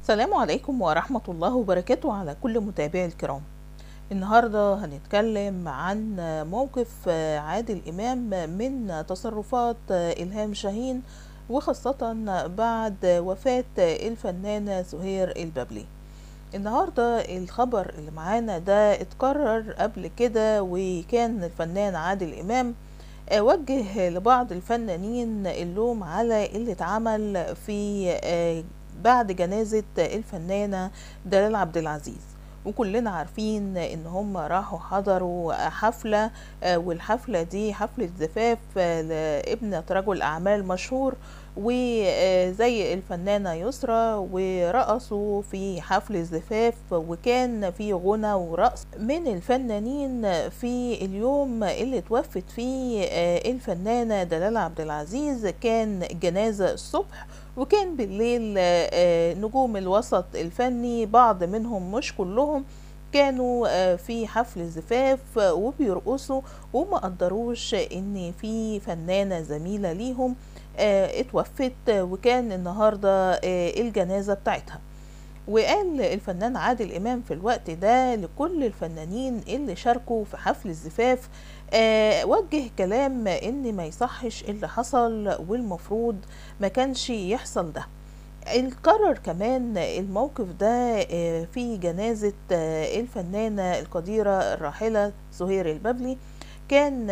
السلام عليكم ورحمة الله وبركاته على كل متابعي الكرام النهاردة هنتكلم عن موقف عادل إمام من تصرفات إلهام شاهين وخاصة بعد وفاة الفنانة سهير البابلي النهاردة الخبر اللي معانا ده اتكرر قبل كده وكان الفنان عادل إمام وجه لبعض الفنانين اللوم على اللي اتعمل في بعد جنازة الفنانة دلال عبد العزيز وكلنا عارفين ان هم راحوا حضروا حفلة والحفلة دي حفلة زفاف لابنة رجل اعمال مشهور وزي الفنانة يسرى ورقصوا في حفل الزفاف وكان في غنى ورقص من الفنانين في اليوم اللي توفت فيه الفنانة دلال عبد العزيز كان جنازة الصبح وكان بالليل نجوم الوسط الفني بعض منهم مش كلهم كانوا في حفل زفاف وبيرقصوا وما قدروش ان في فنانة زميلة ليهم اتوفت وكان النهاردة الجنازة بتاعتها وقال الفنان عادل إمام في الوقت ده لكل الفنانين اللي شاركوا في حفل الزفاف آه وجه كلام ان ما يصحش اللي حصل والمفروض ما كانش يحصل ده القرر كمان الموقف ده آه في جنازة آه الفنانة القديرة الراحلة سهير البابلي كان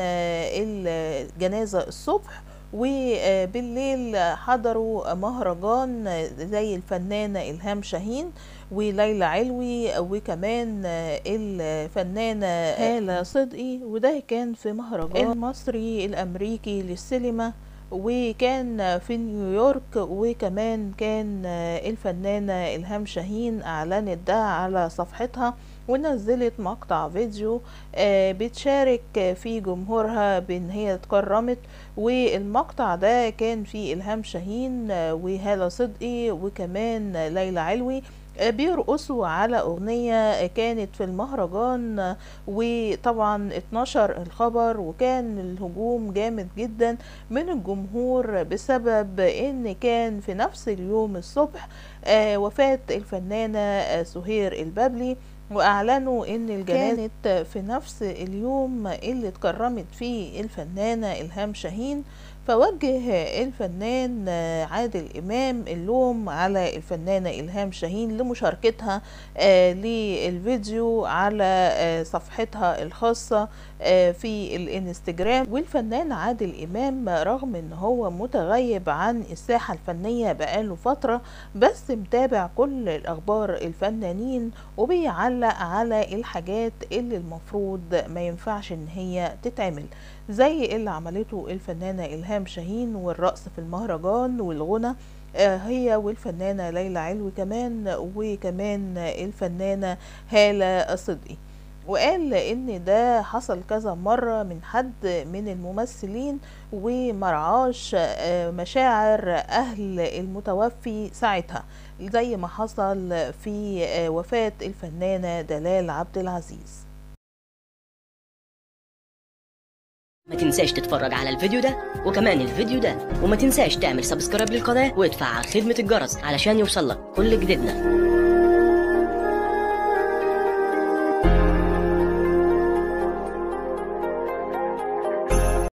الجنازة الصبح وبالليل حضروا مهرجان زي الفنانة إلهام شاهين وليلى علوي وكمان الفنانة هالة صدقي وده كان في مهرجان المصري الأمريكي للسينما وكان في نيويورك وكمان كان الفنانة إلهام شاهين أعلنت ده على صفحتها ونزلت مقطع فيديو بتشارك في جمهورها بان هي اتكرمت والمقطع ده كان فيه إلهام شاهين وهالة صدقي وكمان ليلى علوي بيرقصوا على أغنية كانت في المهرجان وطبعا اتنشر الخبر وكان الهجوم جامد جدا من الجمهور بسبب ان كان في نفس اليوم الصبح وفاة الفنانة سهير البابلي واعلنوا ان الجنازة كانت في نفس اليوم اللي اتكرمت فيه الفنانة الهام شاهين فوجه الفنان عادل امام اللوم على الفنانة الهام شاهين لمشاركتها للفيديو على صفحتها الخاصة في الانستجرام والفنان عادل امام رغم ان هو متغيب عن الساحة الفنية بقاله فترة بس متابع كل الاخبار الفنانين وبيعلق على الحاجات اللي المفروض ما ينفعش ان هي تتعمل زي اللي عملته الفنانة إلهام شاهين والرقص في المهرجان والغنى هي والفنانة ليلى علوي كمان وكمان الفنانة هالة صدقي وقال ان ده حصل كذا مرة من حد من الممثلين ومرعاش مشاعر اهل المتوفي ساعتها زي ما حصل في وفاة الفنانة دلال عبد العزيز ما تنساش تتفرج على الفيديو ده وكمان الفيديو ده وما تنساش تعمل سبسكرايب للقناة وتفعل خدمة الجرس علشان يوصلك كل جديدنا